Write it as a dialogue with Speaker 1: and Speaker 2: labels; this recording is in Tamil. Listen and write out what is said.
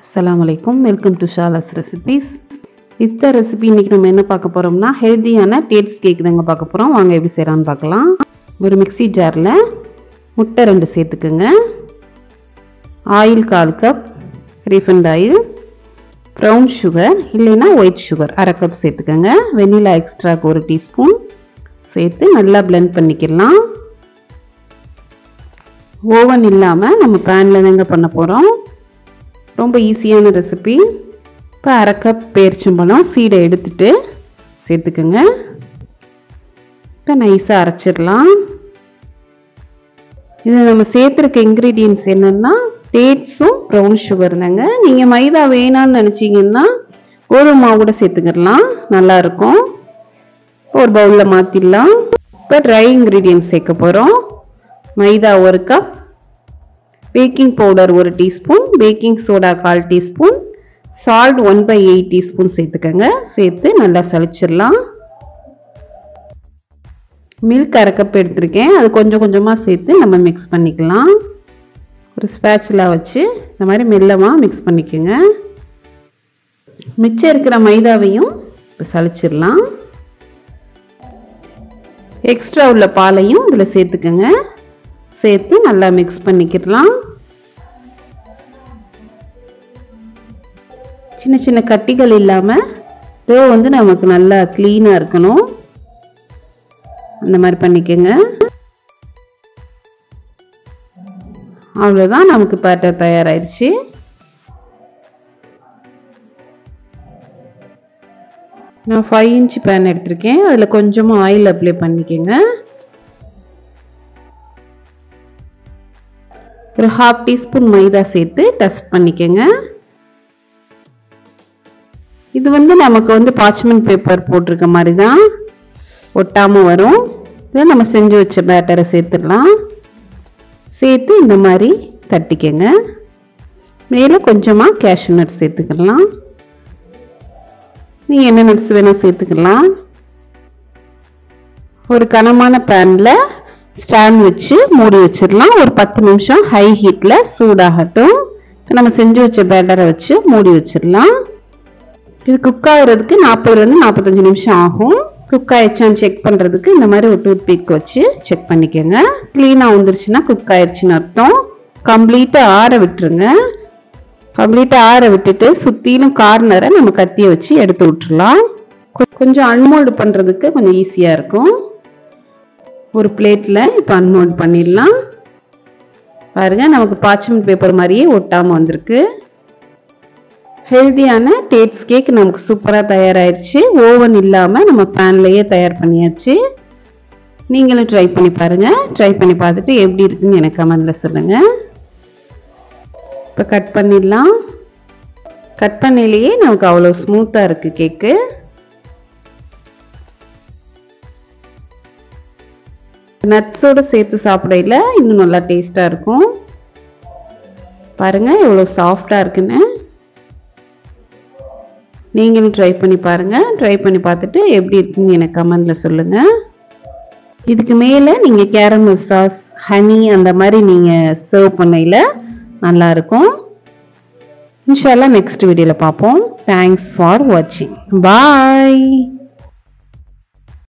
Speaker 1: அஸ்ஸலாமு அலைக்கும் வெல்கம் டு ஷாலாஸ் ரெசிபீஸ் இந்த ரெசிபி இன்னைக்கு நம்ம என்ன பார்க்க போறோம்னா ஹெல்த்தியான டேட்ஸ் கேக் தாங்க பார்க்க போறோம் வாங்க எப்படி செய்யலாம்னு பார்க்கலாம் ஒரு மிக்ஸி ஜாரில் முட்டை ரெண்டு சேர்த்துக்குங்க ஆயில் கால் cup refined oil brown sugar இல்லைன்னா ஒயிட் சுகர் அரை கப் சேர்த்துக்கோங்க வெனிலா எக்ஸ்ட்ராக்கு ஒரு டீஸ்பூன் சேர்த்து நல்லா பிளெண்ட் பண்ணிக்கலாம் ஓவன் இல்லாமல் நம்ம பேனில் தாங்க பண்ண போகிறோம் ரொம்ப ஈஸியான ரெசிபி இப்போ அரை கப் பேரிச்சம்பழம் சீடை எடுத்துட்டு சேர்த்துக்குங்க இப்போ நைஸாக அரைச்சிடலாம் இது நம்ம சேர்த்துருக்க இன்க்ரீடியன்ஸ் என்னென்னா டேட்ஸும் ப்ரௌன் சுகர் தாங்க நீங்கள் மைதா வேணான்னு நினச்சிங்கன்னா கோதுமை மாவு கூட சேர்த்துக்கிடலாம் நல்லாயிருக்கும் ஒரு பவுலில் மாற்றிடலாம் இப்போ ட்ரை இன்க்ரீடியன்ஸ் சேர்க்க போகிறோம் மைதா ஒரு கப் பேக்கிங் பவுடர் ஒரு டீஸ்பூன் பேக்கிங் சோடா கால் teaspoon salt one by eight teaspoon சேர்த்துக்கோங்க சேர்த்து நல்லா சளிச்சிடலாம் மில்க் அரை கப் எடுத்திருக்கேன் அது கொஞ்சம் கொஞ்சமாக சேர்த்து நம்ம மிக்ஸ் பண்ணிக்கலாம் ஒரு ஸ்பேச்சுலா வச்சு இந்த மாதிரி மெல்லமாக மிக்ஸ் பண்ணிக்கோங்க மிச்சம் இருக்கிற மைதாவையும் இப்போ சளிச்சிடலாம் எக்ஸ்ட்ரா உள்ள பாலையும் இதில் சேர்த்துக்கோங்க சேர்த்து நல்லா மிக்ஸ் பண்ணிக்கிடலாம் சின்ன சின்ன கட்டிகள் இல்லாமல் டோ வந்து நமக்கு நல்லா க்ளீனாக இருக்கணும் அந்த மாதிரி பண்ணிக்கோங்க அவ்வளோதான் நமக்கு பேட்டர் தயாராகிடுச்சு நான் ஃபைவ் இன்ச் பேன் எடுத்திருக்கேன் அதில் கொஞ்சமாக ஆயில் அப்ளை பண்ணிக்கோங்க ஒரு ஹாஃப் டீஸ்பூன் மைதா சேர்த்து டஸ்ட் பண்ணிக்கோங்க இது வந்து நமக்கு வந்து பாச்மெண்ட் பேப்பர் போட்டிருக்க மாதிரி தான் ஒட்டாமல் வரும் இதை நம்ம செஞ்சு வச்ச பேட்டரை சேர்த்துடலாம் சேர்த்து இந்த மாதிரி தட்டிக்கங்க மேலே கொஞ்சமாக கேஷ்யூ நட் சேர்த்துக்கலாம் நீங்கள் என்ன நட்ஸ் வேணால் சேர்த்துக்கலாம் ஒரு கனமான பேனில் ஸ்டாண்ட் வச்சு மூடி வச்சிடலாம் ஒரு பத்து நிமிஷம் ஹை ஹீட்டில் சூடாகட்டும் நம்ம செஞ்சு வச்ச பேட்டரை வச்சு மூடி வச்சிடலாம் இது குக் ஆகுறதுக்கு நாற்பதுலேருந்து நாற்பத்தஞ்சு நிமிஷம் ஆகும் குக் ஆயிடுச்சான்னு செக் பண்ணுறதுக்கு இந்த மாதிரி ஒரு டூத் பிக் வச்சு செக் பண்ணிக்கோங்க க்ளீனாக வந்துருச்சுன்னா குக் ஆயிடுச்சுன்னு அர்த்தம் கம்ப்ளீட்டாக ஆற விட்டுருங்க கம்ப்ளீட்டாக ஆற விட்டுட்டு சுற்றிலும் கார்னரை நம்ம கத்தியை வச்சு எடுத்து விட்டுறலாம் கொஞ்சம் அன்மோல்டு பண்ணுறதுக்கு கொஞ்சம் ஈஸியாக இருக்கும் ஒரு பிளேட்டில் இப்போ அன்மோல்ட் பண்ணிடலாம் பாருங்கள் நமக்கு பாச்சமெண்ட் பேப்பர் மாதிரியே ஒட்டாமல் வந்திருக்கு ஹெல்த்தியான டேட்ஸ் கேக் நமக்கு சூப்பராக தயாராகிடுச்சு ஓவன் இல்லாமல் நம்ம பேன்லேயே தயார் பண்ணியாச்சு நீங்களும் ட்ரை பண்ணி பாருங்கள் ட்ரை பண்ணி பார்த்துட்டு எப்படி இருக்குன்னு எனக்கு கமெண்டில் சொல்லுங்கள் இப்போ கட் பண்ணிடலாம் கட் பண்ணலையே நமக்கு அவ்வளோ ஸ்மூத்தாக இருக்குது கேக்கு நட்ஸோடு சேர்த்து சாப்பிடையில இன்னும் நல்லா டேஸ்ட்டாக இருக்கும் பாருங்கள் எவ்வளோ சாஃப்டாக இருக்குன்னு நீங்களும் ட்ரை பண்ணி பாருங்கள் ட்ரை பண்ணி பார்த்துட்டு எப்படி இருக்குன்னு எனக்கு கமெண்டில் சொல்லுங்கள் இதுக்கு மேலே நீங்கள் கேரமல் சாஸ் ஹனி அந்த மாதிரி நீங்கள் சர்வ் பண்ணையில் நல்லாயிருக்கும் இன்ஷால்லாம் நெக்ஸ்ட் வீடியோவில் பார்ப்போம் தேங்க்ஸ் ஃபார் வாட்சிங் பாய்